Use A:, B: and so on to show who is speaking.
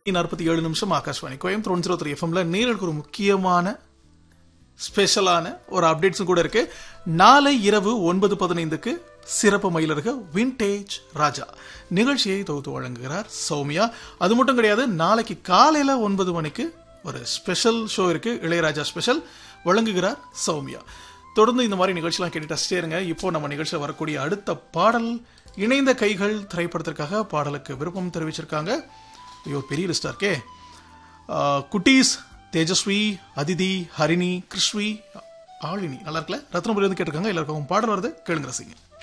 A: நாற்பத்தி ஏழு நிமிஷம் Akashvani Coimbatore one zero three எஃப்எம்ல நேர்களுக்கு ஒரு முக்கியமான ஸ்பெஷலான ஒரு அப்டேட்ஸும் கூட இருக்கு நாளை இரவு ஒன்பது பதினைந்துக்கு சிறப்பு மயிலருக விண்டேஜ் ராஜா நிகழ்ச்சியை தொகுத்து வழங்குகிறார் சௌமியா அது மட்டும் கிடையாது நாளைக்கு காலையில ஒன்பது மணிக்கு ஒரு ஸ்பெஷல் ஷோ இருக்கு இளையராஜா ஸ்பெஷல் வழங்குகிறார் சௌமியா தொடர்ந்து இந்த மாதிரி நிகழ்ச்சிலாம் கேட்டுட்டு ரசிச்சிட்டே இருங்க இப்போ நம்ம நிகழ்ச்சியில் வரக்கூடிய அடுத்த பாடல் இணைந்த கைகள் திரைப்படத்திற்காக பாடலுக்கு விருப்பம் தெரிவிச்சிருக்காங்க ஐயோ பெரிய லிஸ்டா இருக்கே ஆஹ், குட்டீஸ் தேஜஸ்வி அதிதி ஹரிணி கிருஷ்வி ஆளினி நல்லா இருக்குல்ல ரத்னபுரி வந்து கேட்டிருக்காங்க எல்லாருக்கும் பாடல் வருது கேளுங்க ரசிங்க